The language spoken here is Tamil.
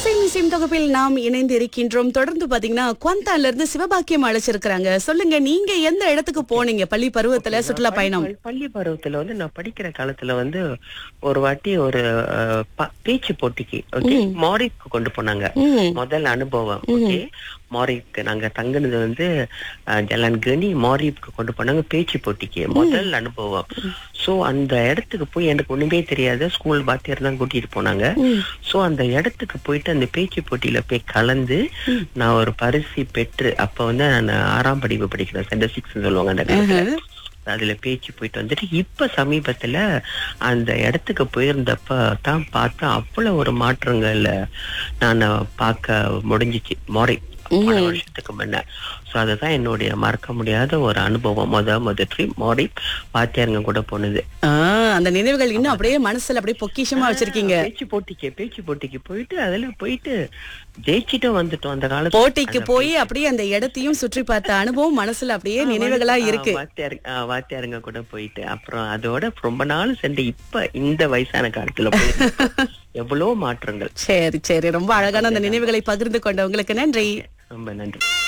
இசை இசையும் தொகுப்பில் நாம் இணைந்து இருக்கின்றோம் தொடர்ந்து பாத்தீங்கன்னா குவந்தான்ல இருந்து சிவபாக்கியம் அழைச்சிருக்கிறாங்க சொல்லுங்க நீங்க எந்த இடத்துக்கு போனீங்க பள்ளி பருவத்துல சுற்றுலா பயணம் பள்ளி- பள்ளி பருவத்துல வந்து நான் படிக்கிற காலத்துல வந்து ஒரு வாட்டி ஒரு அஹ், ப- பேச்சு போட்டிக்கு ஓகே மாரிக்கு கொண்டு போனாங்க ம். முதல் அனுபவம் ஓகே மாரிக்கு நாங்க தங்குனது வந்து அஹ், ஜலான்கனி மாரிக்கு கொண்டு போனாங்க பேச்சு போட்டிக்கு முதல் அனுபவம் சோ அந்த இடத்துக்கு போய் எனக்கு ஒண்ணுமே தெரியாது ஸ்கூல் பாத்தியார் தான் கூட்டிட்டு போனாங்க சோ அந்த இடத்துக்கு போயிட்டு அந்த பேச்சு போட்டியில போய் கலந்து நான் ஒரு பரிசு பெற்று அப்ப வந்து நான் ஆறாம் படிப்பு படிக்கிறேன் சென்டர் சிக்ஸ் சொல்லுவாங்க அந்த காலத்துல அதுல பேச்சு போயிட்டு வந்துட்டு இப்ப சமீபத்துல அந்த இடத்துக்கு போயிருந்தப்ப தான் பார்த்தா அவ்வளவு ஒரு மாற்றங்கள்ல நான் பார்க்க முடிஞ்சிச்சு மொறை பல வருஷத்துக்கு முன்ன சோ அதுதான் என்னுடைய மறக்க முடியாத ஒரு அனுபவம் முத முத ட்ரிப் மோடி வாத்தியாருங்க கூட போனது ஆ, அந்த நினைவுகள் இன்னும் அப்படியே மனசுல அப்படியே பொக்கிஷமா வச்சிருக்கீங்க பேச்சு போட்டிக்கு பேச்சு போட்டிக்கு போயிட்டு அதுல போயிட்டு ஜெயிச்சிட்டும் வந்துட்டோம் அந்த காலத்துல போட்டிக்கு போய் அப்படியே அந்த இடத்தையும் சுற்றி பார்த்த அனுபவம் மனசுல அப்படியே நினைவுகளா இருக்கு வாத்தியார் ஆ, வாத்தியாருங்க கூட போயிட்டு அப்புறம் அதோட ரொம்ப நாள் சென்று இப்ப இந்த வயசான காலத்துல போயிட்டு எவ்வளவு மாற்றங்கள் சரி சரி ரொம்ப அழகான அந்த நினைவுகளை பகிர்ந்து கொண்டவங்களுக்கு நன்றி ரொம்ப நன்றி